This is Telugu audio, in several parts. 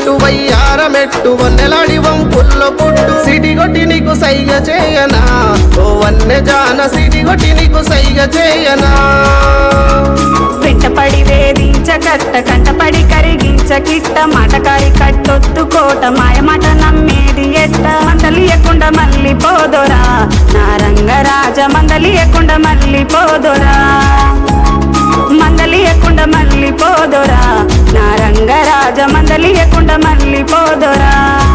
మెట్టు వయ్యార మెట్టు వన్నెలాడి వంపుల్లో పుట్టు సిటి కొట్టి నీకు సైగ చేయనా ఓ వన్నె జాన సిటి కొట్టి నీకు సైగ చేయనా వెంటపడి వేధించ కట్ట కంటపడి కరిగించ కిట్ట మాటకారి కట్టొద్దు కోట మాయమాట నమ్మేది ఎట్ట మందలియకుండా మళ్ళీ పోదొరా నా రంగరాజ మందలియకుండా మళ్ళీ పోదొరా మందలియకుండా మళ్ళీ పోదొరా నా రంగరాజ మందలియకుండా మళ్ళీ పోదొరా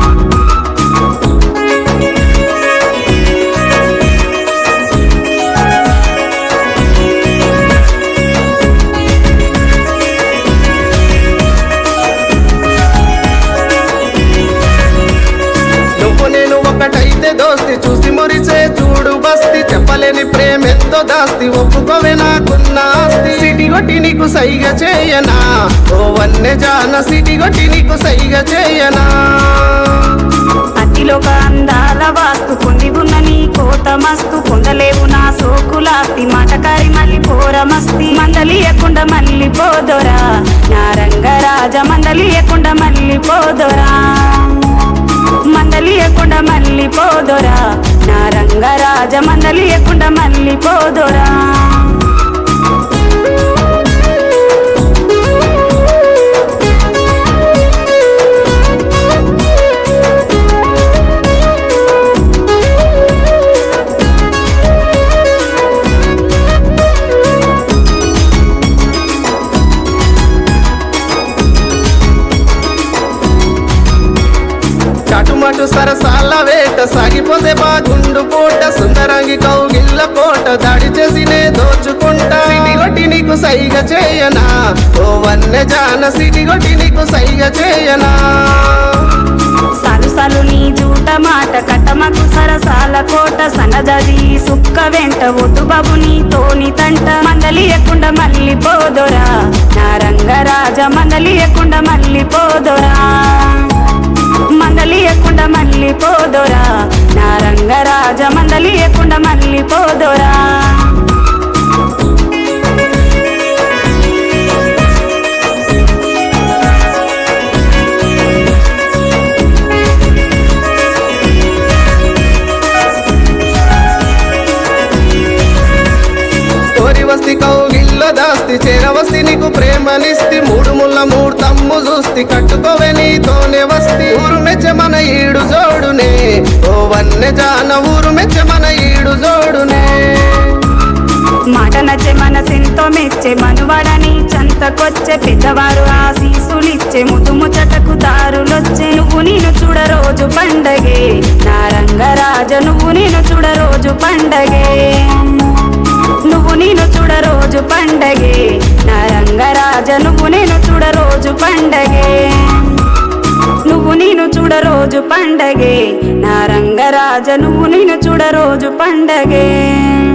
నువ్వు నేను ఒకటైతే దోస్తి చూసి మురిసే చూడు బస్తి చెప్పలేని ప్రేమెంతో దాస్తి ఒప్పుకోవే నాకున్న ఆస్తి సిటి కొట్టి నీకు సైగ చేయనా ఓ వన్నె జాన సిటి కొట్టి నీకు సైగ చేయనా అతిలోక అందాల వాస్తు పొంది ఉన్న నీ కోట మస్తు పొందలేవు నా సోకులాస్తి మాటకారి మళ్ళీ పోరమస్తి మందలియకుండా మళ్ళీ పోదొరా నా రంగరాజ మందలియకుండా మళ్ళీ పోదొరా మందలియకుండా మళ్ళీ పోదొరా నా రంగరాజ మందలియకుండా మళ్ళీ పోదొరా చాటుమాటు సరసాల వేట సాగిపోతే బాగుండు పూట సుందరంగి కౌగిల్ల కోట దాడి చేసి నే దోచుకుంటా సిటి కొట్టి నీకు సైగ చేయనా ఓ వన్నె జాన సిటి కొట్టి నీకు సైగ చేయనా సాలు సాలు నీ జూట మాట కట్టమకు సరసాల కోట సన్నజాజి సుక్క వెంట ఒట్టు బాబు నీతోని తంట మందలియకుండా మళ్ళీ పోదొరా నా రంగరాజ మందలియకుండా మళ్ళీ పోదొరా మందలియకుండా మళ్ళీ పోదొరా నా రంగరాజ మందలియకుండా మళ్ళీ పోదొరా కోరి వస్తి కౌగిల్ల దాస్తి చేరవస్తి నీకు ప్రేమనిస్తి మూడు ముళ్ళ మూడు తమ్ము చూస్తి కట్టుకోవే నీతోనే వస్తి ఊరు మెచ్చ మన ఈడు జోడునే ఓ వన్నె జాన ఊరు మెచ్చ మన ఈడు జోడునే మాట నచ్చే మనసెంతో మెచ్చే మనువాడని చంతకొచ్చే పెద్దవారు ఆశీసులిచ్చే ముదు ముచ్చటకు దారులొచ్చే నువ్వు నేను చూడ రోజు పండగే నా రంగరాజ నువ్వు నేను చూడ రోజు పండగే నువ్వు నేను చూడ రోజు పండగే నా రంగరాజ నువ్వు నేను చూడ రోజు పండగే నువ్వు నేను చూడ రోజు పండగే నా రంగరాజ నువ్వు నేను చూడ రోజు పండగే